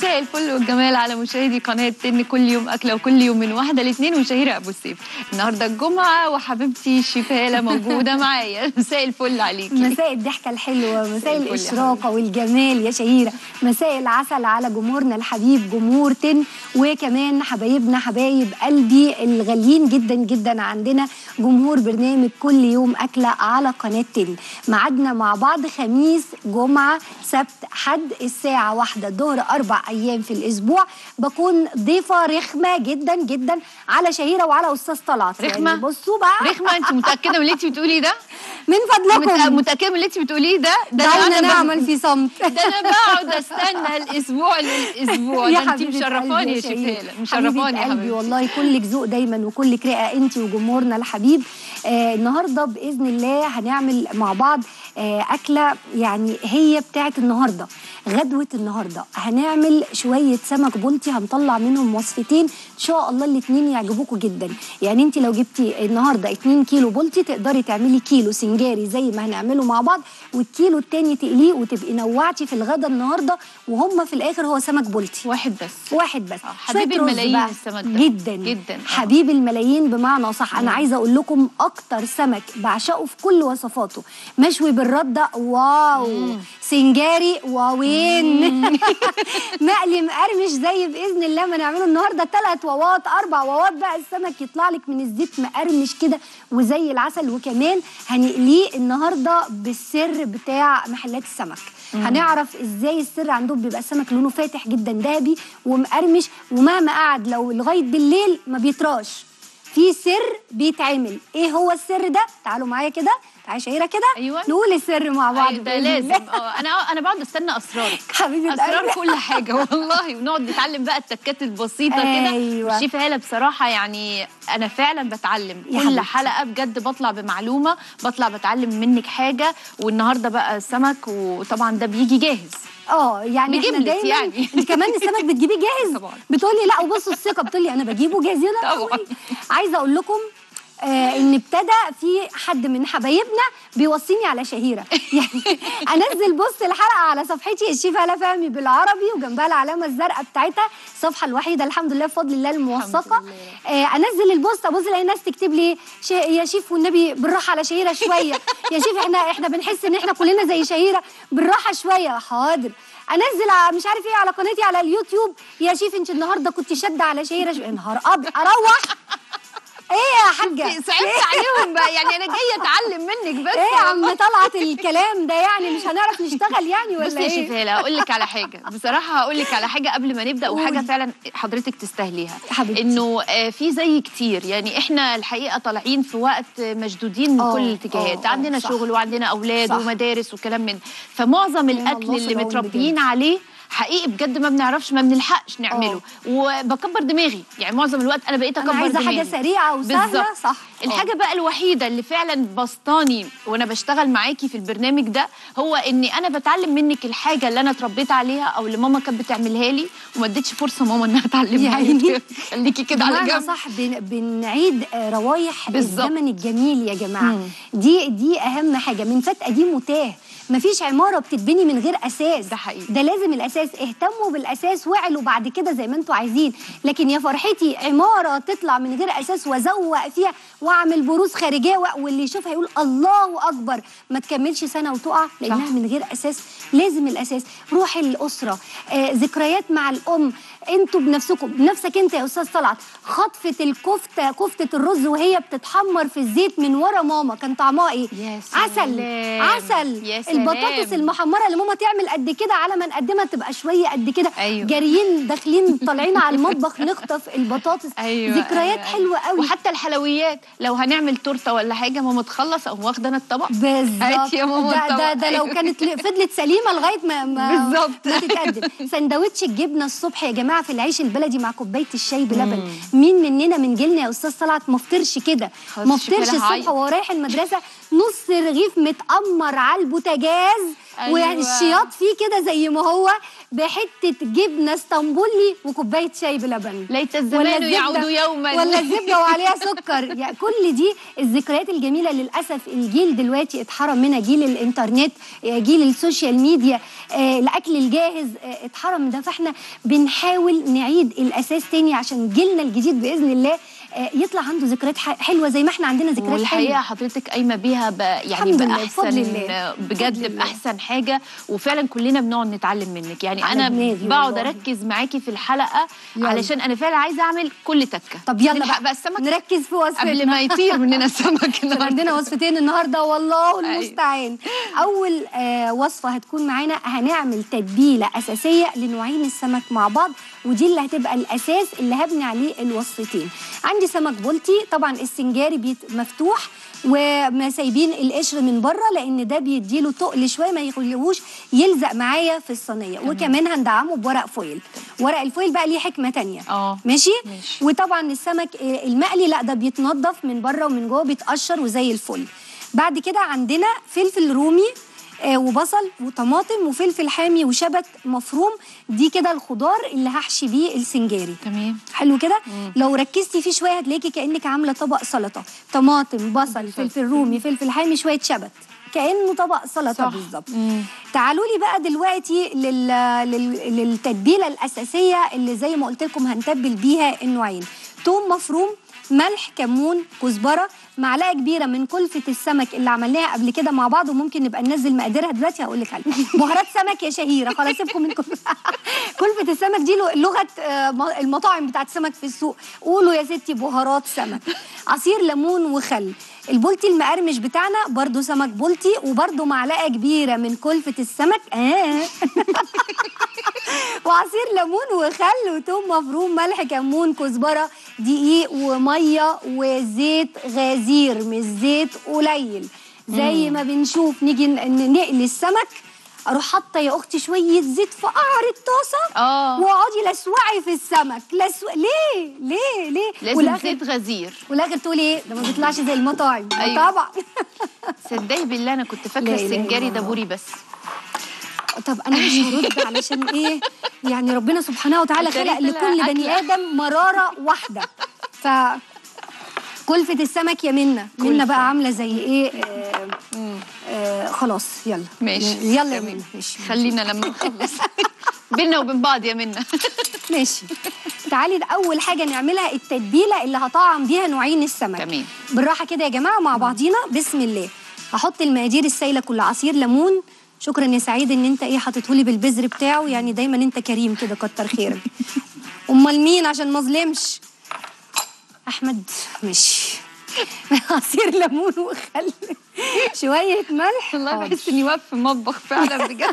مساء الفل والجمال على مشاهدي قناه تن كل يوم اكله وكل يوم من واحده لاثنين وشهيره ابو السيف النهارده الجمعه وحبيبتي الشفاله موجوده معايا مساء الفل عليكي مساء الضحكه الحلوه مساء الفل يا الاشراقه والجمال يا شهيره مساء العسل على جمهورنا الحبيب جمهور تن وكمان حبايبنا حبايب قلبي الغاليين جدا جدا عندنا جمهور برنامج كل يوم اكله على قناه تن ميعادنا مع بعض خميس جمعه سبت حد الساعه واحدة الظهر اربع ايام في الاسبوع بكون ضيفه رخمه جدا جدا على شهيره وعلى استاذ طلعت رخمة؟ يعني بصوا بقى رخمه انت متاكده من اللي انت بتقوليه ده من مت- فضلكم متاكده من اللي انت بتقوليه ده ده دعونا أنا ب- نعمل في صمت ده انا بقعد استنى الاسبوع للاسبوع ده انت حبيبة مشرفاني يا قلبي شهيرة. شفاله مشرفاني حبيبة يا قلبي حبيبتي والله كلك ذوق دايما وكلك رئه انت وجمهورنا الحبيب آه النهارده باذن الله هنعمل مع بعض آه اكله يعني هي بتاعت النهارده غدوه النهارده هنعمل شويه سمك بلطي هنطلع منهم وصفتين ان شاء الله الاثنين يعجبوكم جدا يعني انت لو جبتي النهارده 2 كيلو بلطي تقدري تعملي كيلو سنجاري زي ما هنعمله مع بعض والكيلو التاني تقليه وتبقي نوعتي في الغدا النهارده وهم في الاخر هو سمك بلطي واحد بس واحد بس آه، حبيب شوية رز الملايين بقى. السمك ده. جدا جداً، آه. حبيب الملايين بمعنى صح انا عايزه اقول لكم اكتر سمك بعشقه في كل وصفاته مشوي بالرده واو سنجاري واوين مقلي مقرمش زي باذن الله ما نعمله النهارده ثلاث واوات اربع واوات بقى السمك يطلع لك من الزيت مقرمش كده وزي العسل وكمان هنقليه النهارده بالسر بتاع محلات السمك هنعرف ازاي السر عندهم بيبقى السمك لونه فاتح جدا ذهبي ومقرمش ومهما قعد لو لغايه بالليل ما بيطراش في سر بيتعمل ايه هو السر ده تعالوا معايا كده تعالي شهيره كده أيوة. نقول السر مع بعض أيوة، ده بإذن لازم الله. اه انا انا بقعد استنى اسرارك حبيبه اسرار قلبي كل حاجه والله ونقعد نتعلم بقى التكات البسيطه كده أيوة. الشيف هاله بصراحه يعني انا فعلا بتعلم يا كل حبيبتي. حلقه بجد بطلع بمعلومه بطلع بتعلم منك حاجه والنهارده بقى السمك وطبعا ده بيجي جاهز اه يعني احنا بجملة دايما يعني. انت كمان السمك بتجيبيه جاهز طبعاً. بتقولي لا وبصوا الثقه بتقولي انا بجيبه جاهز يا طبعاً. لهوي. عايزه اقول لكم آه ان ابتدى في حد من حبايبنا بيوصيني على شهيره يعني انزل بص الحلقه على صفحتي الشيف هلا فهمي بالعربي وجنبها العلامه الزرقاء بتاعتها الصفحه الوحيده الحمد لله بفضل الله الموثقه لله. آه انزل البوست ابص الاقي ناس تكتب لي ش- يا شيف والنبي بالراحه على شهيره شويه يا شيف احنا احنا بنحس ان احنا كلنا زي شهيره بالراحه شويه حاضر انزل ع- مش عارف ايه على قناتي على اليوتيوب يا شيف انت النهارده كنت شاده على شهيره شو... يا نهار ابيض اروح ايه يا حاجه صعبت عليهم بقى يعني انا جايه اتعلم منك بس ايه يا والله. عم طلعت الكلام ده يعني مش هنعرف نشتغل يعني بصي ولا يا ايه شيفاله هقول لك على حاجه بصراحه هقول لك على حاجه قبل ما نبدا وحاجه قولي. فعلا حضرتك تستاهليها حبيبتي. انه آه، في زي كتير يعني احنا الحقيقه طالعين في وقت مشدودين من آه، كل الاتجاهات آه، آه، عندنا صح. شغل وعندنا اولاد صح. ومدارس وكلام من ده. فمعظم يا الاكل الله اللي في العون متربيين بجد. عليه حقيقي بجد ما بنعرفش ما بنلحقش نعمله وبكبر دماغي يعني معظم الوقت انا بقيت انا اكبر عايزه دماغي حاجه سريعه وسهله بالظبط. صح الحاجه بقى الوحيده اللي فعلا بسطاني وانا بشتغل معاكي في البرنامج ده هو اني انا بتعلم منك الحاجه اللي انا اتربيت عليها او اللي ماما كانت بتعملها لي وما اديتش فرصه ماما انها تعلمها يا عيني. لي خليكي كده على بمعنى جنب صح بن... بنعيد آه، روايح بالظبط. الزمن الجميل يا جماعه مم. دي دي اهم حاجه من فات قديم وتاه مفيش عماره بتتبني من غير اساس ده حقيقي. ده لازم الاساس اهتموا بالاساس واعلوا بعد كده زي ما انتوا عايزين لكن يا فرحتي عماره تطلع من غير اساس وازوق فيها واعمل بروز خارجيه و- واللي يشوفها يقول الله اكبر ما تكملش سنه وتقع لانها صح. من غير اساس لازم الاساس روح الاسره آه ذكريات مع الام انتوا بنفسكم بنفسك انت يا استاذ طلعت خطفه الكفته كفته الرز وهي بتتحمر في الزيت من ورا ماما كان طعمها ايه يا عسل سلام. عسل يا سلام. البطاطس المحمره اللي ماما تعمل قد كده على ما نقدمها تبقى شويه قد كده أيوة. جاريين داخلين طالعين على المطبخ نخطف البطاطس ايوه ذكريات أيوة. حلوه قوي وحتى الحلويات لو هنعمل تورته ولا حاجه ماما تخلص او واخده انا الطبق بالظبط هات يا ماما ده, ده, الطبق. ده لو أيوة. كانت ل- فضلت سليمه لغايه ما ما, بالظبط. ما تتقدم سندوتش الجبنه الصبح يا جماعه في العيش البلدي مع كوبايه الشاي بلبن مين مننا من جيلنا يا استاذ طلعت ما فطرش كده خلاص ما شكلها فطرش هعيط. الصبح وهو رايح المدرسه نص رغيف متأمر على البوتاجاز أيوة. ويعني الشياط فيه كده زي ما هو بحته جبنه اسطنبولي وكوبايه شاي بلبن ليت ولا الزمان الزبدة- يعود يوما ولا الزبده وعليها سكر يعني كل دي الذكريات الجميله للاسف الجيل دلوقتي اتحرم منها جيل الانترنت آه، جيل السوشيال ميديا آه، الاكل الجاهز آه، اتحرم من ده فاحنا بنحاول نعيد الاساس تاني عشان جيلنا الجديد باذن الله آه، يطلع عنده ذكريات ح- حلوه زي ما احنا عندنا ذكريات والحقيقه حلوه حضرتك قايمه بيها ب... يعني الحمد لله، بفضل باحسن الله. بفضل بجد الله. باحسن حاجه وفعلا كلنا بنقعد نتعلم منك يعني على انا دماغي بقعد والله. اركز معاكي في الحلقه يلا. علشان انا فعلا عايزه اعمل كل تكه طب يلا نلحق بقى, بقى السمك نركز في وصفتنا قبل ما يطير مننا السمك عشان النهارده عندنا وصفتين النهارده والله المستعان اول آه وصفه هتكون معانا هنعمل تتبيله اساسيه لنوعين السمك مع بعض ودي اللي هتبقى الاساس اللي هبني عليه الوصفتين عندي سمك بلطي طبعا السنجاري بيت مفتوح وما سايبين القشر من بره لان ده بيديله تقل شويه ما يخليهوش يلزق معايا في الصينيه وكمان هندعمه بورق فويل ورق الفويل بقى ليه حكمه تانية اه ماشي؟, ماشي. وطبعا السمك آه، المقلي لا ده بيتنضف من بره ومن جوه بيتقشر وزي الفل بعد كده عندنا فلفل رومي آه، وبصل وطماطم وفلفل حامي وشبت مفروم دي كده الخضار اللي هحشي بيه السنجاري تمام حلو كده لو ركزتي فيه شويه هتلاقي كانك عامله طبق سلطه طماطم بصل فلفل رومي فلفل حامي شويه شبت كانه طبق سلطه صح. بالظبط مم. تعالوا لي بقى دلوقتي لل... لل... للتتبيله الاساسيه اللي زي ما قلت لكم هنتبل بيها النوعين توم مفروم ملح كمون كزبره معلقه كبيره من كلفه السمك اللي عملناها قبل كده مع بعض وممكن نبقى ننزل مقاديرها دلوقتي هقول لك عليها بهارات سمك يا شهيره خلاص سيبكم من كلفه كلفه السمك دي لغ- لغه آه، م- المطاعم بتاعت السمك في السوق قولوا يا ستي بهارات سمك عصير ليمون وخل البولتي المقرمش بتاعنا برضو سمك بولتي وبرضو معلقه كبيره من كلفه السمك آه. وعصير ليمون وخل وتوم مفروم ملح كمون كزبره دقيق وميه وزيت غزير مش زيت قليل زي ما بنشوف نيجي ن- نقلي السمك اروح حاطه يا اختي شويه زيت في قعر الطاسه اه واقعدي لسوعي في السمك لسو... ليه ليه ليه لازم والآخر- زيت غزير والاخر تقولي ايه ده ما بيطلعش زي المطاعم أيوة. طبعا صدقي بالله انا كنت لا فاكره إله إلا السنجاري ده الله. بوري بس طب انا مش هرد علشان ايه يعني ربنا سبحانه وتعالى التاريخ خلق طلع لكل بني أكلة. ادم مراره واحده ف كلفة السمك يا منى منى كلفة. بقى عامله زي ايه آه آه خلاص يلا ماشي يلا يا تمام. منى ماشي خلينا لما نخلص بينا وبين بعض يا منى ماشي تعالي ده اول حاجه نعملها التتبيله اللي هطعم بيها نوعين السمك تمام. بالراحه كده يا جماعه مع بعضينا بسم الله هحط المقادير السايله كل عصير ليمون شكرا يا سعيد ان انت ايه حاططهولي بالبذر بتاعه يعني دايما انت كريم كده كتر خيرك امال مين عشان ما اظلمش احمد ماشي عصير ليمون وخل شويه ملح والله حاضر. بحس اني واقف في مطبخ فعلا بجد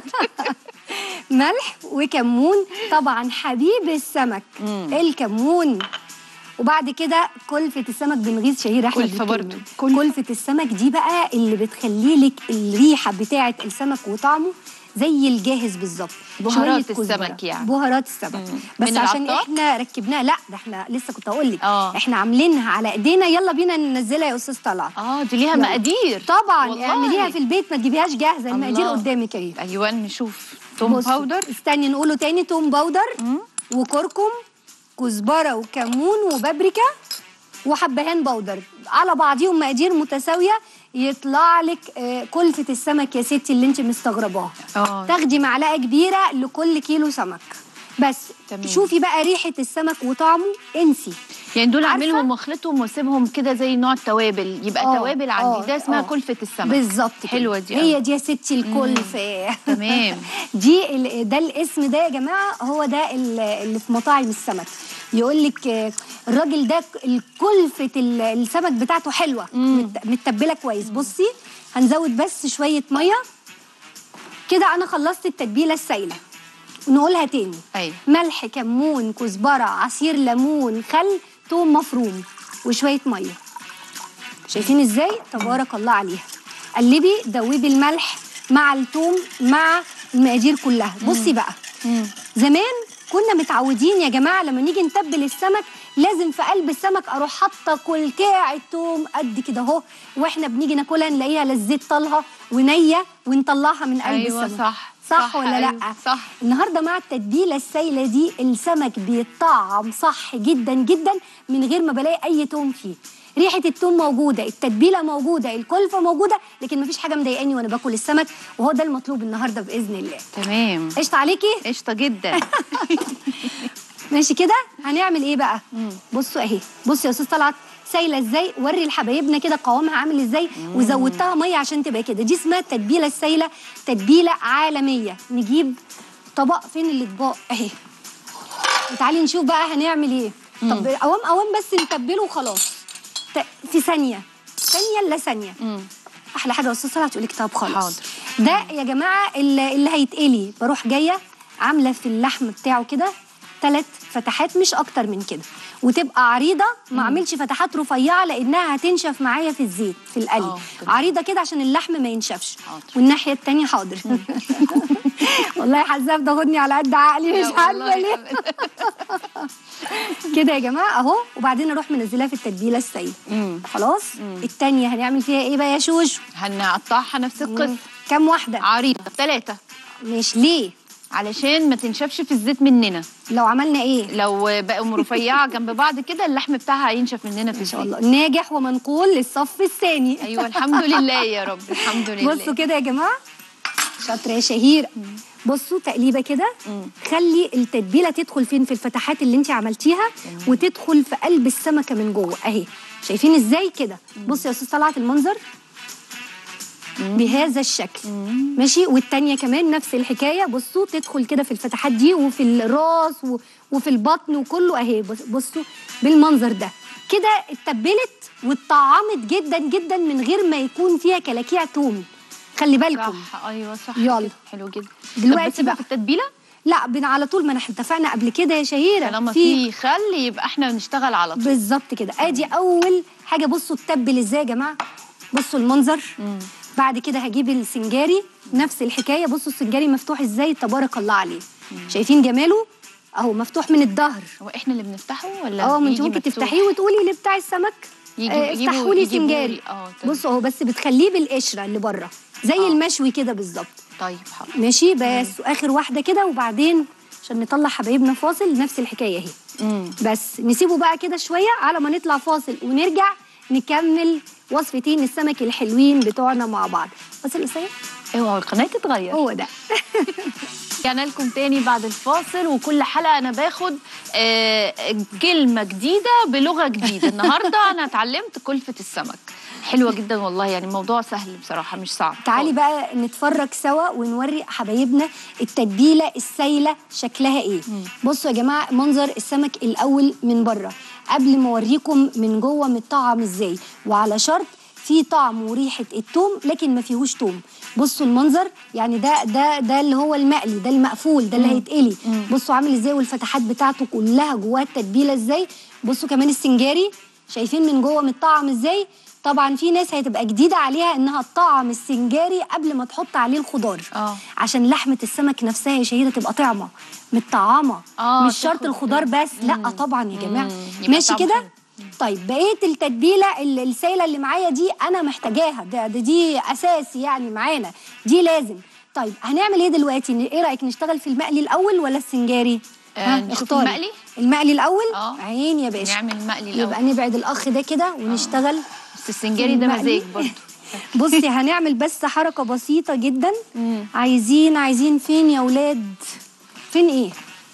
ملح وكمون طبعا حبيب السمك الكمون وبعد كده كلفة السمك بنغيظ شهير احمد كلفة بالكلمة. برضو. كلفة السمك دي بقى اللي بتخلي لك الريحة بتاعة السمك وطعمه زي الجاهز بالظبط بهارات شوية كزبرة. السمك يعني. بهارات السمك مم. بس من عشان العطار؟ احنا ركبناها لا ده احنا لسه كنت هقول لك آه. احنا عاملينها على ايدينا يلا بينا ننزلها يا استاذ طلعت اه دي ليها يلا. مقادير طبعا والله. اعمليها في البيت ما تجيبيهاش جاهزه المقادير الله. قدامك اهي ايوه نشوف توم بصوا، باودر استني نقوله تاني توم باودر وكركم كزبره وكمون وبابريكا وحبهان باودر على بعضيهم مقادير متساويه يطلع لك آه، كلفه السمك يا ستي اللي انت مستغرباها اه تاخدي معلقه كبيره لكل كيلو سمك بس تمام. شوفي بقى ريحه السمك وطعمه انسي يعني دول عارفة؟ اعملهم واخلطهم واسيبهم كده زي نوع التوابل يبقى آه، توابل آه، عندي ده اسمها آه. كلفة السمك بالظبط كده. حلوة دي هي أوي. دي يا ستي الكلفه تمام دي ال- ده الاسم ده يا جماعه هو ده ال- اللي في مطاعم السمك يقول لك آه، الراجل ده الكلفه ال- السمك بتاعته حلوه مت- متبله كويس بصي هنزود بس شويه ميه كده انا خلصت التتبيله السايله نقولها تاني ايوه ملح كمون كزبره عصير ليمون خل توم مفروم وشويه ميه شايفين ازاي تبارك الله عليها قلبي دوبي الملح مع التوم مع المقادير كلها بصي بقى مم. زمان كنا متعودين يا جماعه لما نيجي نتبل السمك لازم في قلب السمك اروح حاطه كلكاع التوم قد كده اهو واحنا بنيجي ناكلها نلاقيها لا الزيت طالها ونيه ونطلعها من قلب أيوة السمك صح، صح, صح، ولا أيوة، لا صح. النهارده مع التتبيله السايله دي السمك بيتطعم صح جدا جدا من غير ما بلاقي اي توم فيه ريحه التوم موجوده التتبيله موجوده الكلفه موجوده لكن مفيش حاجه مضايقاني وانا باكل السمك وهو ده المطلوب النهارده باذن الله تمام قشطه عليكي قشطه جدا ماشي كده هنعمل ايه بقى بصوا اهي بصوا يا استاذ طلعت سايله ازاي وري لحبايبنا كده قوامها عامل ازاي وزودتها ميه عشان تبقى كده دي اسمها التتبيله السايله تتبيله عالميه نجيب طبق فين الاطباق اهي وتعالي نشوف بقى هنعمل ايه طب قوام قوام بس نتبله وخلاص ت- في ثانيه ثانيه الا ثانيه مم. احلى حاجه يا استاذ طلعت تقول لك طب خلاص حاضر. ده يا جماعه اللي, اللي هيتقلي بروح جايه عامله في اللحم بتاعه كده ثلاث فتحات مش اكتر من كده وتبقى عريضه ما اعملش فتحات رفيعه لانها هتنشف معايا في الزيت في القلي آه، تمام. عريضه كده عشان اللحم ما ينشفش حاضر. والناحيه التانية حاضر والله حزاف تاخدني على قد عقلي مش لا عارفه والله ليه أبداً. كده يا جماعه اهو وبعدين اروح منزلها في التتبيله السايله مم. خلاص التانية هنعمل فيها ايه بقى يا شوشو هنقطعها نفس القصه كام واحده عريضه ثلاثه مش ليه علشان ما تنشفش في الزيت مننا لو عملنا ايه لو بقوا رفيعه جنب بعض كده اللحم بتاعها هينشف مننا في ان شاء الزيت الله ناجح ومنقول للصف الثاني ايوه الحمد لله يا رب الحمد لله بصوا كده يا جماعه شاطره يا شهير بصوا تقليبه كده خلي التتبيله تدخل فين في الفتحات اللي انت عملتيها وتدخل في قلب السمكه من جوه اهي شايفين ازاي كده بصوا يا استاذ طلعت المنظر بهذا الشكل ماشي والتانية كمان نفس الحكاية بصوا تدخل كده في الفتحات دي وفي الراس و- وفي البطن وكله اهي بص- بصوا بالمنظر ده كده اتبلت واتطعمت جدا جدا من غير ما يكون فيها كلاكيع توم خلي بالكم صح ايوه صح يلا. كده. حلو جدا دلوقتي طب بتسيبها بقى. في التتبيله لا بن على طول ما احنا اتفقنا قبل كده يا شهيره طالما في خل يبقى احنا نشتغل على طول بالظبط كده ادي اول حاجه بصوا تتبل ازاي يا جماعه بصوا المنظر بعد كده هجيب السنجاري نفس الحكايه بصوا السنجاري مفتوح ازاي تبارك الله عليه شايفين جماله اهو مفتوح من الظهر هو احنا اللي بنفتحه ولا اه ما انت بيجي ممكن مفتوح؟ تفتحيه وتقولي لبتاع السمك يجي- آه، يجيبوا- افتحوا لي يجيبوا سنجاري لي. اه تمام. بصوا اهو بس بتخليه بالقشره اللي بره زي آه. المشوي كده بالظبط طيب حاضر ماشي بس واخر واحده كده وبعدين عشان نطلع حبايبنا فاصل نفس الحكايه اهي امم بس نسيبه بقى كده شويه على ما نطلع فاصل ونرجع نكمل وصفتين السمك الحلوين بتوعنا مع بعض فاصل قصير اوعى القناه تتغير هو ده رجعنا لكم تاني بعد الفاصل وكل حلقه انا باخد آه، كلمه جديده بلغه جديده النهارده انا اتعلمت كلفه السمك حلوه جدا والله يعني الموضوع سهل بصراحه مش صعب تعالي بقى نتفرج سوا ونوري حبايبنا التتبيله السايله شكلها ايه بصوا يا جماعه منظر السمك الاول من بره قبل ما اوريكم من جوه متطعم ازاي وعلى شرط في طعم وريحه التوم لكن ما فيهوش توم بصوا المنظر يعني ده ده ده اللي هو المقلي ده المقفول ده اللي هيتقلي بصوا عامل ازاي والفتحات بتاعته كلها جواها التتبيله ازاي بصوا كمان السنجاري شايفين من جوه متطعم ازاي طبعا في ناس هتبقى جديده عليها انها تطعم السنجاري قبل ما تحط عليه الخضار آه. عشان لحمه السمك نفسها يا شهيده تبقى طعمه متطعمه آه، مش شرط تاخد- الخضار بس لا طبعا يا جماعه مم. يبقى ماشي طعمه كده حلو. طيب بقيه التتبيله ال- السايله اللي معايا دي انا محتاجاها ده, ده دي اساسي يعني معانا دي لازم طيب هنعمل ايه دلوقتي ايه رايك نشتغل في المقلي الاول ولا السنجاري آه، نشوف اختاري. المقلي؟ المقلي الاول آه. عين يا باشا نعمل مقلي يبقى الاول نبعد الاخ ده كده ونشتغل بس السنجاري ده المقلي. مزاج برضه بصي هنعمل بس حركه بسيطه جدا مم. عايزين عايزين فين يا ولاد فين ايه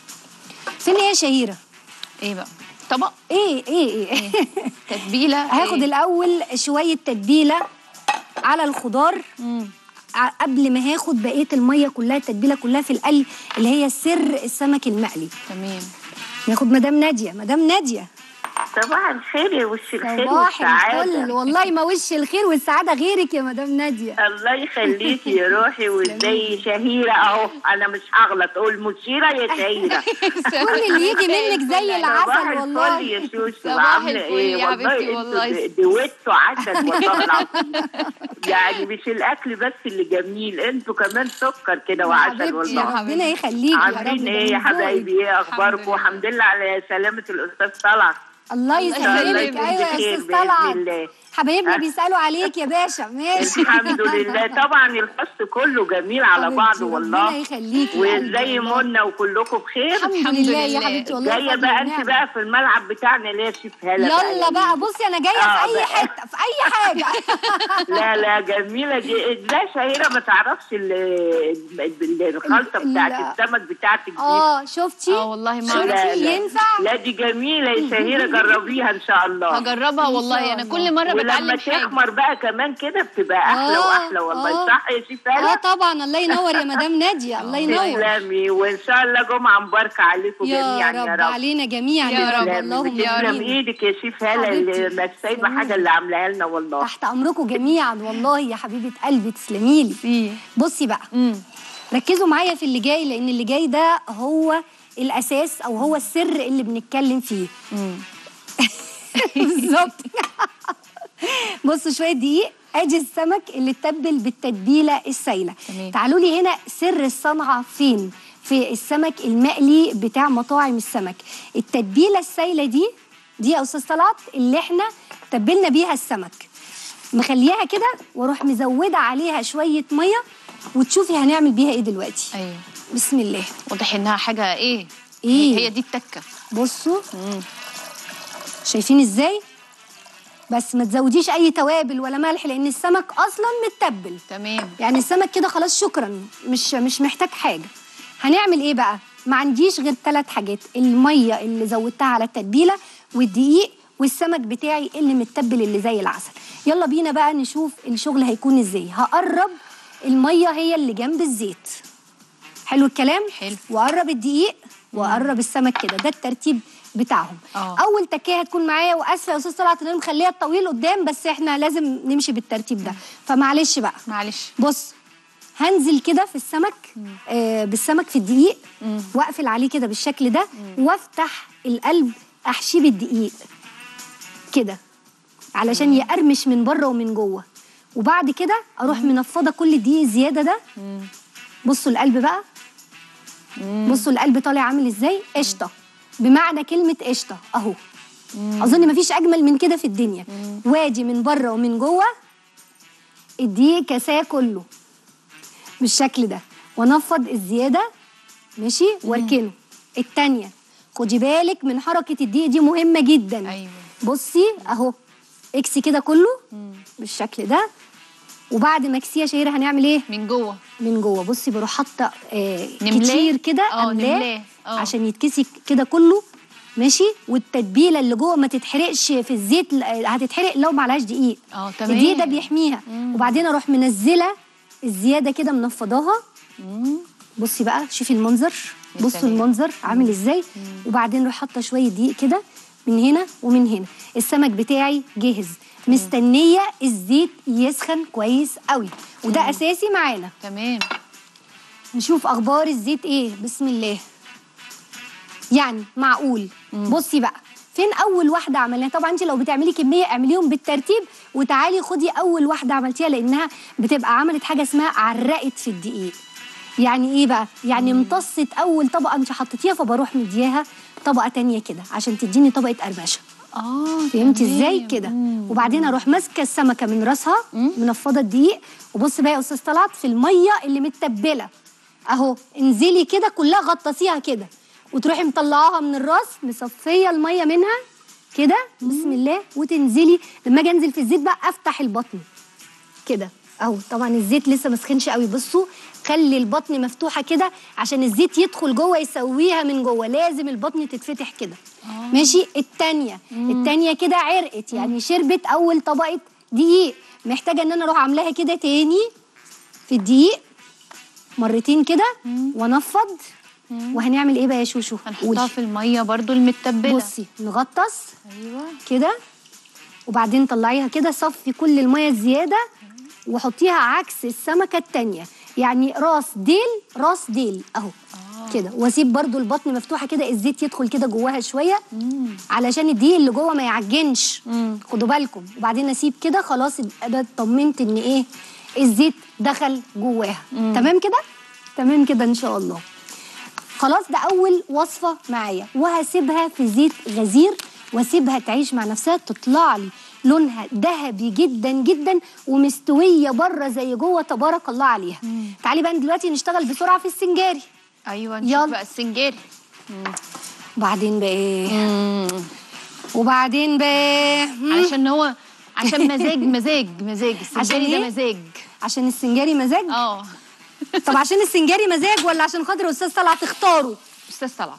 فين ايه يا شهيره ايه بقى طبق ايه ايه ايه تتبيله هاخد إيه؟ الاول شويه تتبيله على الخضار مم. ع- قبل ما هاخد بقيه الميه كلها التتبيله كلها في القلي اللي هي سر السمك المقلي تمام ناخد مدام ناديه مدام ناديه صباح الخير يا وش الخير صباح الفل والسعادة والله ما وش الخير والسعاده غيرك يا مدام ناديه الله يخليكي يا روحي وازاي شهيرة اهو انا مش هغلط اقول مشيرة يا شهيرة كل اللي يجي منك زي صباح العسل الفل والله يا شوشو صباح عاملة الفل ايه يا حبيبتي والله والله. انتوا د- دويتوا عسل والله العظيم يعني مش الاكل بس اللي جميل انتوا كمان سكر كده وعسل حبيبتي والله ربنا يخليكي يا رب عاملين ده ايه من يا ذوقك. حبايبي ايه الحمد اخباركم لله. الحمد لله على سلامة الاستاذ طلعت الله الله يسلمك يسلمك. ايوه يا بخير استاذ بإذن طلعت الله. حبايبنا أه. بيسالوا عليك يا باشا ماشي الحمد لله طبعا الفصل كله جميل على حبيبتي، بعضه ربنا والله يخليكي يا وازاي قلبي والله. منى وكلكم بخير الحمد, الحمد لله يا لله. حبيبتي والله جايه بفضل بقى انت ونعمة. بقى في الملعب بتاعنا ليه يا شيف هلا يلا بقى بصي انا جايه آه في اي بقى. حته في اي حاجه لا لا جميله دي لا شهيره ما تعرفش ال- ال- الخلطه ال- بتاعت السمك بتاعتك دي اه شفتي اه والله ما شفتي؟ اعرف لا لا ينفع؟ لا دي جميله يا شهيره جربيها ان شاء الله هجربها إن والله شاء انا الله. كل مره ولما بتعلم حاجه تخمر بقى كمان كده بتبقى احلى آه، واحلى والله آه. صح يا شيف اه هلا طبعا الله ينور يا مدام ناديه الله ينور تسلمي وان شاء الله جمعه مباركه عليكم يا جميعا يا رب رب علينا جميعا يا يا رب. رب تسلمي اللهم تسلم امين ايدك يا شيف هلا حبيبتي. اللي ما سايبه حاجه اللي عاملاها لنا والله تحت امركم جميعا والله يا حبيبه قلبي تسلمي لي إيه. بصي بقى امم ركزوا معايا في اللي جاي لان اللي جاي ده هو الاساس او هو السر اللي بنتكلم فيه بالظبط بصوا شويه دقيق ادي السمك اللي اتبل بالتتبيله السايله تمام. تعالوا لي هنا سر الصنعه فين في السمك المقلي بتاع مطاعم السمك التتبيله السايله دي دي يا استاذ طلعت اللي احنا تبلنا بيها السمك مخليها كده واروح مزوده عليها شويه ميه وتشوفي هنعمل بيها ايه دلوقتي ايوه بسم الله واضح انها حاجه ايه إيه؟ هي دي التكه بصوا مم. شايفين ازاي بس ما تزوديش اي توابل ولا ملح لان السمك اصلا متبل تمام يعني السمك كده خلاص شكرا مش مش محتاج حاجه هنعمل ايه بقى ما عنديش غير ثلاث حاجات الميه اللي زودتها على التتبيله والدقيق والسمك بتاعي اللي متبل اللي زي العسل يلا بينا بقى نشوف الشغل هيكون ازاي هقرب الميه هي اللي جنب الزيت حلو الكلام حلو. واقرب الدقيق واقرب السمك كده ده الترتيب بتاعهم آه. اول تكيه هتكون معايا واسفه يا استاذ طلعت ان انا مخليها الطويل قدام بس احنا لازم نمشي بالترتيب ده فمعلش بقى معلش بص هنزل كده في السمك آه بالسمك في الدقيق واقفل عليه كده بالشكل ده وافتح القلب احشيه بالدقيق كده علشان يقرمش من بره ومن جوه وبعد كده اروح منفضه كل الدقيق الزياده ده بصوا القلب بقى بصوا القلب طالع عامل ازاي قشطه بمعنى كلمه قشطه اهو اظن مفيش اجمل من كده في الدنيا وادي من بره ومن جوه الدقيق كاساه كله بالشكل ده وانفض الزياده ماشي واركنه التانية خدي بالك من حركه الدقيق دي مهمه جدا ايوه بصي اهو اكسي كده كله بالشكل ده وبعد ما اكسيه يا شهيره هنعمل ايه من جوه من جوه بصي بروح حاطه آه نملاه؟ كتير كده آه، املاه نملاه. آه. عشان يتكسي كده كله ماشي والتتبيله اللي جوه ما تتحرقش في الزيت ل- هتتحرق لو معلهاش دقيق اه تمام الدقيق ده بيحميها وبعدين اروح منزله الزياده كده منفضاها مم. بصوا بقى شوفي المنظر يا بصوا سلام. المنظر عامل ازاي وبعدين اروح حاطه شويه دقيق كده من هنا ومن هنا السمك بتاعي جاهز مستنيه الزيت يسخن كويس قوي وده اساسي معانا تمام نشوف اخبار الزيت ايه بسم الله يعني معقول بصي بقى فين اول واحده عملناها طبعا انت لو بتعملي كميه اعمليهم بالترتيب وتعالي خدي اول واحده عملتيها لانها بتبقى عملت حاجه اسمها عرقت في الدقيق يعني ايه بقى يعني امتصت اول طبقه انت حطيتيها فبروح مدياها طبقه تانية كده عشان تديني طبقه قرمشه اه فهمتي تمام. ازاي كده مم. وبعدين اروح ماسكه السمكه من راسها منفضه الدقيق وبص بقى يا استاذ طلعت في الميه اللي متبله اهو انزلي كده كلها غطسيها كده وتروحي مطلعاها من الراس مصفيه الميه منها كده بسم الله وتنزلي لما اجي انزل في الزيت بقى افتح البطن كده اهو طبعا الزيت لسه ما سخنش قوي بصوا خلي البطن مفتوحه كده عشان الزيت يدخل جوه يسويها من جوه لازم البطن تتفتح كده ماشي التانية التانية كده عرقت يعني شربت اول طبقه دقيق محتاجه ان انا اروح عاملاها كده تاني في الدقيق مرتين كده وانفض وهنعمل ايه بقى يا شوشو هنحطها قولي. في الميه برضو المتبله بصي نغطس ايوه كده وبعدين طلعيها كده صفي كل الميه الزياده وحطيها عكس السمكه التانية يعني راس ديل راس ديل اهو كده واسيب برضو البطن مفتوحه كده الزيت يدخل كده جواها شويه علشان الدقيق اللي جوه ما يعجنش خدوا بالكم وبعدين اسيب كده خلاص يبقى ده اطمنت ان ايه الزيت دخل جواها تمام كده تمام كده ان شاء الله خلاص ده اول وصفه معايا وهسيبها في زيت غزير واسيبها تعيش مع نفسها تطلع لي لونها ذهبي جدا جدا ومستويه بره زي جوه تبارك الله عليها تعالي بقى دلوقتي نشتغل بسرعه في السنجاري ايوه نشوف يلا. بقى السنجاري وبعدين بقى ايه وبعدين بقى مم. علشان هو عشان مزاج مزاج مزاج السنجاري إيه؟ ده مزاج عشان السنجاري مزاج اه طب عشان السنجاري مزاج ولا عشان خاطر استاذ طلعت تختاره استاذ طلعت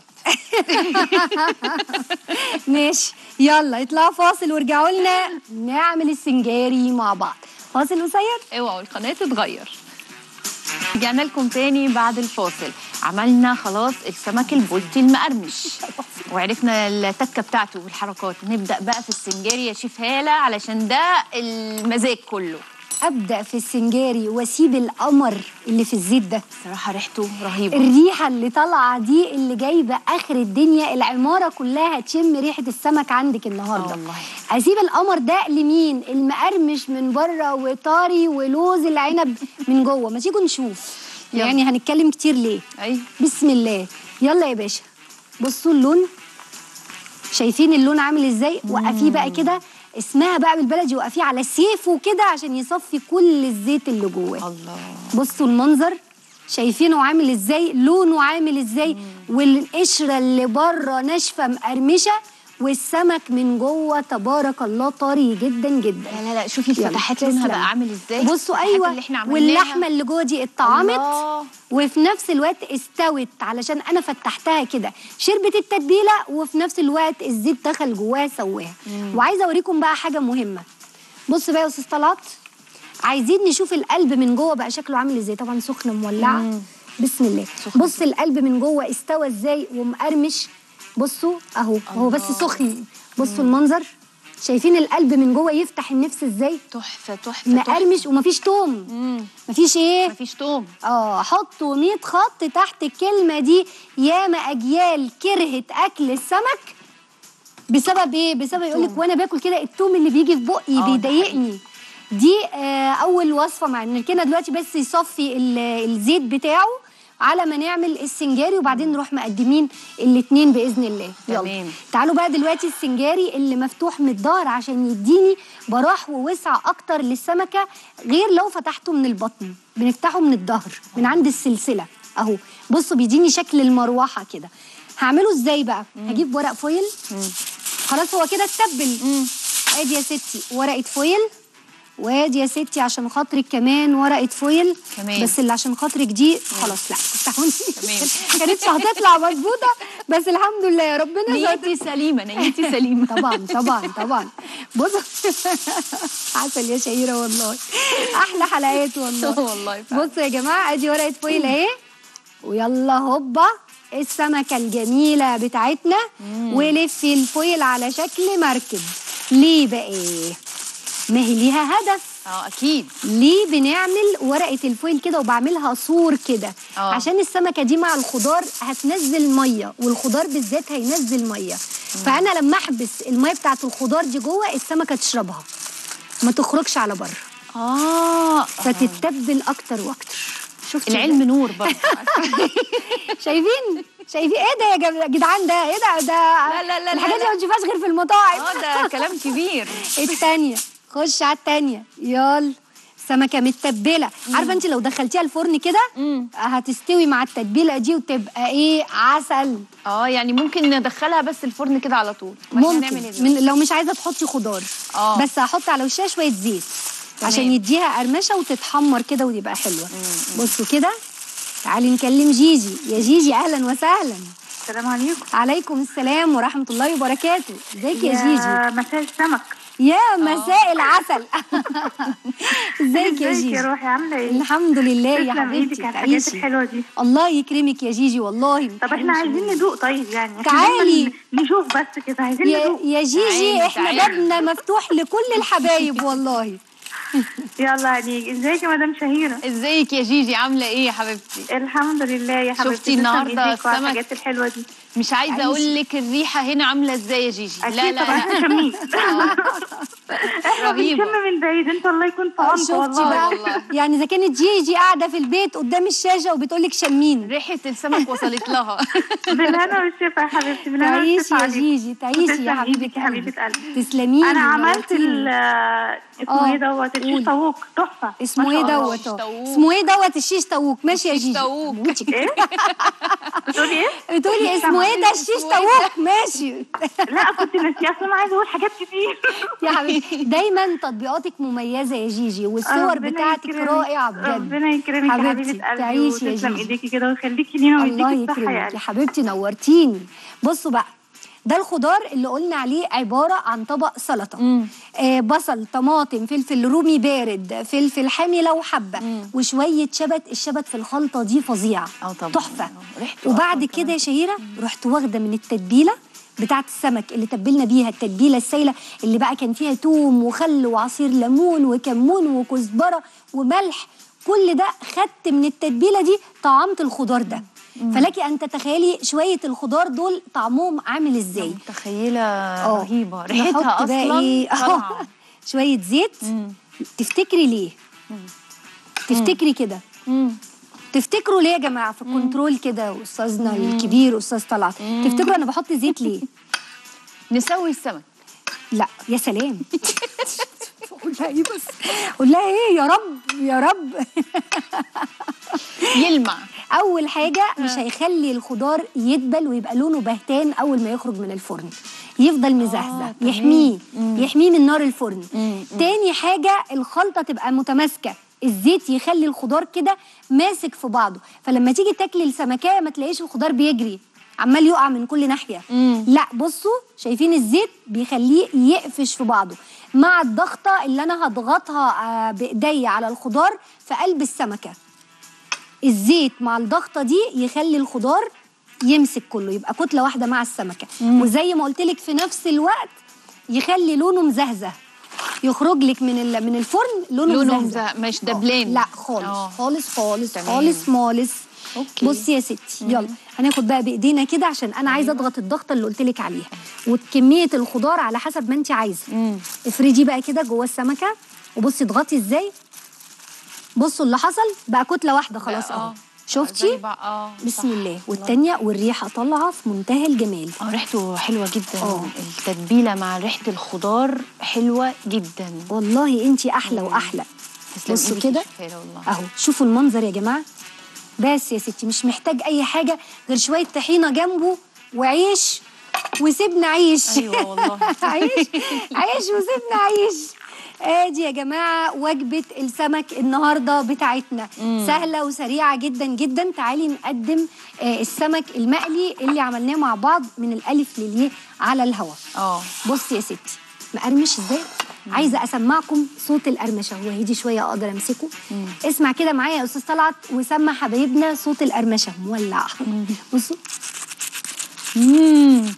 ماشي يلا اطلعوا فاصل وارجعوا لنا نعمل السنجاري مع بعض فاصل قصير اوعوا القناه تتغير رجعنا لكم تاني بعد الفاصل عملنا خلاص السمك البلطي المقرمش وعرفنا التكه بتاعته والحركات نبدا بقى في السنجاري يا شيف هاله علشان ده المزاج كله ابدا في السنجاري واسيب القمر اللي في الزيت ده صراحه ريحته رهيبه الريحه اللي طالعه دي اللي جايبه اخر الدنيا العماره كلها هتشم ريحه السمك عندك النهارده آه والله. اسيب القمر ده لمين المقرمش من بره وطري ولوز العنب من جوه ما تيجوا نشوف يلا. يعني هنتكلم كتير ليه ايوه بسم الله يلا يا باشا بصوا اللون شايفين اللون عامل ازاي وقفيه بقى كده اسمها بقى بالبلدي وقفيه على سيفه كده عشان يصفي كل الزيت اللي جواه الله بصوا المنظر شايفينه عامل ازاي لونه عامل ازاي والقشره اللي بره ناشفه مقرمشه والسمك من جوه تبارك الله طري جدا جدا لا لا لا شوفي يلا، الفتحات لونها تسلم. بقى عامل ازاي بصوا الفتحات ايوه اللي احنا عملناها واللحمه اللي جوه دي اتطعمت الله. وفي نفس الوقت استوت علشان انا فتحتها كده شربت التتبيله وفي نفس الوقت الزيت دخل جواها سواها وعايزه اوريكم بقى حاجه مهمه بص بقى يا استاذ طلعت عايزين نشوف القلب من جوه بقى شكله عامل ازاي طبعا سخنه مولعه بسم الله سخن. بص القلب من جوه استوى ازاي ومقرمش بصوا اهو هو بس الله. سخن بصوا المنظر شايفين القلب من جوه يفتح النفس ازاي تحفه تحفه تحفه مقرمش ومفيش توم مم. مفيش ايه مفيش توم اه حطوا 100 خط تحت الكلمه دي ياما اجيال كرهت اكل السمك بسبب ايه بسبب يقول لك وانا باكل كده التوم اللي بيجي في بقي آه، ده بيضايقني دي آه اول وصفه مع ان كده دلوقتي بس يصفي ال- الزيت بتاعه على ما نعمل السنجاري وبعدين نروح مقدمين الاتنين باذن الله تمام. تعالوا بقى دلوقتي السنجاري اللي مفتوح من الظهر عشان يديني براح ووسع اكتر للسمكه غير لو فتحته من البطن بنفتحه من الظهر من عند السلسله اهو بصوا بيديني شكل المروحه كده هعمله ازاي بقى هجيب ورق فويل خلاص هو كده اتبل ادي يا ستي ورقه فويل وادي يا ستي عشان خاطرك كمان ورقه فويل كمان. بس اللي عشان خاطرك دي خلاص لا تفتحوني تمام. كانتش هتطلع مظبوطه بس الحمد لله يا ربنا نيتي سليمه نيتي سليمه طبعا طبعا طبعا بص عسل يا شهيره والله احلى حلقات والله والله فعلا. بصوا يا جماعه ادي ورقه فويل اهي ويلا هوبا السمكه الجميله بتاعتنا ولفي الفويل على شكل مركب ليه بقى ما هي ليها هدف اه اكيد ليه بنعمل ورقه الفويل كده وبعملها سور كده آه. عشان السمكه دي مع الخضار هتنزل ميه والخضار بالذات هينزل ميه فانا لما احبس الميه بتاعت الخضار دي جوه السمكه تشربها ما تخرجش على بره اه فتتبل اكتر واكتر شفتي العلم نور برضه شايفين شايفين ايه ده يا جم- جدعان ده ايه ده ده لا، لا، لا، الحاجات لا، دي ما تشوفهاش غير في المطاعم اه ده كلام كبير التانية خش على التانية يلا سمكة متبلة عارفة انت لو دخلتيها الفرن كده مم. هتستوي مع التتبيلة دي وتبقى ايه عسل اه يعني ممكن ندخلها بس الفرن كده على طول ما إحنا هنعمل ممكن إيه من لو مش عايزة تحطي خضار آه. بس هحط على وشها شوية زيت تمام. عشان يديها قرمشة وتتحمر كده وتبقى حلوة بصوا كده تعالي نكلم جيجي يا جيجي اهلا وسهلا السلام عليكم عليكم السلام ورحمة الله وبركاته ازيك يا جيجي مساء السمك يا مساء العسل ازيك يا ازيك جيجي يا روحي عامله ايه؟ الحمد لله يا تسلم ايدك حبيبتي على الحاجات تعيشي الحلوه دي الله يكرمك يا جيجي والله طب احنا عايزين ندوق طيب يعني إحنا تعالي. دايماً نشوف بس كده عايزين يا, ندوق يا جيجي تعالي، احنا تعالي. بابنا مفتوح لكل الحبايب والله يلا عليك ازيك يا مدام شهيره؟ ازيك يا جيجي عامله ايه يا حبيبتي الحمد لله يا حبيبتي شفتي تسلم النهاردة إيديك وعلى السمك؟ الحاجات الحلوه دي مش عايزه عايشة. اقول لك الريحه هنا عامله ازاي يا جيجي اكيد لا لا طبعا لا احنا شميت احنا رهيبة. بنشم من بعيد انت الله يكون في عونك شفتي والله بقى والله. يعني اذا كانت جيجي قاعده في البيت قدام الشاشه وبتقول لك شمين ريحه السمك وصلت لها بالهنا والشفا يا حبيبتي بالهنا تعيشي والشفا يا عليك. جيجي تعيشي يا تسلم حبيبه ايدك يا حبيبه قلبي تسلمي لي، انا عملت نورتيني. ال اسمه آه، ايه دوت قولي. الشيش طاووق تحفه اسمه ما ايه شاء الله. دوت الشيش أهو. طاووق. اسمه ايه دوت الشيش طاووق ماشي يا الشيش جيجي طاووق. ايه بتقولي ايه بتقولي اسمه ايه ده الشيش اسمه إيه طاووق ماشي لا كنت ناسيه اصلا انا عايزه اقول حاجات كتير يا حبيبتي دايما تطبيقاتك مميزه يا جيجي والصور ربنا بتاعتك يكرمك. رائعه بجد ربنا يكرمك يا حبيبتي، حبيبه قلبي تعيشي يا وتسلم جيجي. ايديكي كده ويخليكي لينا الله ويديكي الصحه يا يكرمك قلبي يا حبيبتي نورتيني بصوا بقى ده الخضار اللي قلنا عليه عبارة عن طبق سلطة آه بصل طماطم فلفل رومي بارد فلفل حامي لو حبة وشوية شبت الشبت في الخلطة دي فظيعة اه طبعا تحفة ريحته وبعد أصلاً كده كمان. يا شهيرة رحت واخدة من التتبيلة بتاعت السمك اللي تبلنا بيها التتبيله السايله اللي بقى كان فيها توم وخل وعصير ليمون وكمون وكزبره وملح كل ده خدت من التتبيله دي طعمت الخضار ده فلك ان تتخيلي شويه الخضار دول طعمهم عامل ازاي متخيله آه. رهيبه نحط ريحتها بقى اصلا إيه؟ طالعه شويه زيت تفتكري ليه تفتكري كده مم. تفتكروا ليه يا جماعه في الكنترول كده استاذنا الكبير استاذ طلعت تفتكروا انا بحط زيت ليه نسوي السمك لا يا سلام قول لها ايه بس قول لها ايه يا رب يا رب يلمع اول حاجه مش هيخلي الخضار يدبل ويبقى لونه بهتان اول ما يخرج من الفرن يفضل مزهزه تمام. يحميه يحميه من نار الفرن مم. تاني حاجه الخلطه تبقى متماسكه الزيت يخلي الخضار كده ماسك في بعضه فلما تيجي تاكلي السمكيه ما تلاقيش الخضار بيجري عمال يقع من كل ناحيه مم. لا بصوا شايفين الزيت بيخليه يقفش في بعضه مع الضغطه اللي انا هضغطها آه، بايديا على الخضار في قلب السمكه الزيت مع الضغطه دي يخلي الخضار يمسك كله يبقى كتله واحده مع السمكه وزي ما قلت لك في نفس الوقت يخلي لونه مزهزه يخرج لك من ال- من الفرن لونه, لونه مزهزه مزه- مش آه، دبلان لا خالص آه. خالص خالص تمام. خالص مالص أوكي. بصي يا ستي يلا هناخد بقى بايدينا كده عشان انا عايزه اضغط الضغطه اللي قلت لك عليها وكميه الخضار على حسب ما انت عايزه مم. افردي بقى كده جوه السمكه وبصي اضغطي ازاي بصوا اللي حصل بقى كتله واحده خلاص بقى، اهو آه. شفتي زي بقى- اه بسم صح. الله والتانية والريحه طالعه في منتهى الجمال اه ريحته حلوه جدا آه. التتبيله مع ريحه الخضار حلوه جدا والله انت احلى واحلى تسلم بصوا إيدك يا كده شفاله والله اهو شوفوا المنظر يا جماعه بس يا ستي مش محتاج اي حاجه غير شويه طحينه جنبه وعيش وسيبنا عيش أيوة والله. عيش عيش وسيبنا عيش ادي يا جماعه وجبه السمك النهارده بتاعتنا سهله وسريعه جدا جدا تعالي نقدم آه، السمك المقلي اللي عملناه مع بعض من الالف للياء على الهواء اه بصي يا ستي مقرمش ازاي عايزه اسمعكم صوت القرمشه هو هيدي شويه اقدر امسكه اسمع كده معايا يا استاذ طلعت وسمع حبايبنا صوت القرمشه مولع بصوا مم.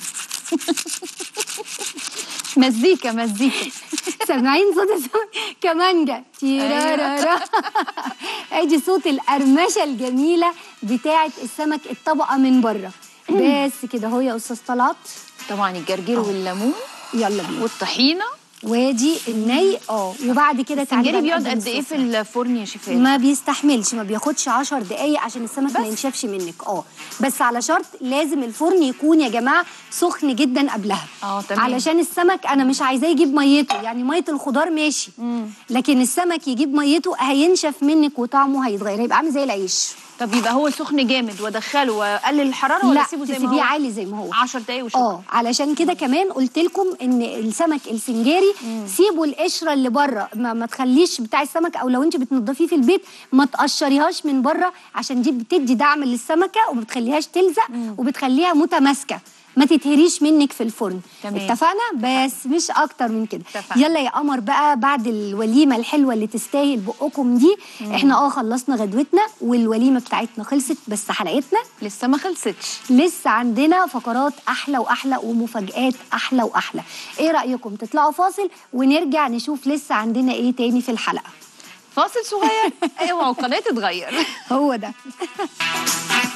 مزيكا مزيكا سامعين صوت السمك كمانجا تيرارارا ادي صوت القرمشه الجميله بتاعه السمك الطبقه من بره بس كده اهو يا استاذ طلعت طبعا الجرجير والليمون يلا بينا والطحينه وادي الني اه وبعد كده تعالي السنجاري بقى بيقعد نقدم قد ايه في الصوص. الفرن يا شفاء ما بيستحملش ما بياخدش 10 دقايق عشان السمك ما ينشفش منك اه بس على شرط لازم الفرن يكون يا جماعه سخن جدا قبلها اه تمام علشان السمك انا مش عايزاه يجيب ميته يعني ميه الخضار ماشي لكن السمك يجيب ميته هينشف منك وطعمه هيتغير هيبقى عامل زي العيش طب يبقى هو سخن جامد وادخله واقلل الحراره ولا لا اسيبه زي ما تسيبيه هو عالي زي ما هو 10 دقايق وشكرا اه علشان كده كمان قلت لكم ان السمك السنجاري سيبوا القشره اللي بره ما, ما تخليش بتاع السمك او لو انت بتنضفيه في البيت ما تقشريهاش من بره عشان دي بتدي دعم للسمكه وما بتخليهاش تلزق وبتخليها متماسكه ما تتهريش منك في الفرن تمام. اتفقنا بس مش اكتر من كده اتفقنا. يلا يا قمر بقى بعد الوليمه الحلوه اللي تستاهل بقكم دي احنا اه خلصنا غدوتنا والوليمه بتاعتنا خلصت بس حلقتنا لسه ما خلصتش لسه عندنا فقرات احلى واحلى ومفاجآت احلى واحلى ايه رايكم تطلعوا فاصل ونرجع نشوف لسه عندنا ايه تاني في الحلقه فاصل صغير اوعوا القناه تتغير هو ده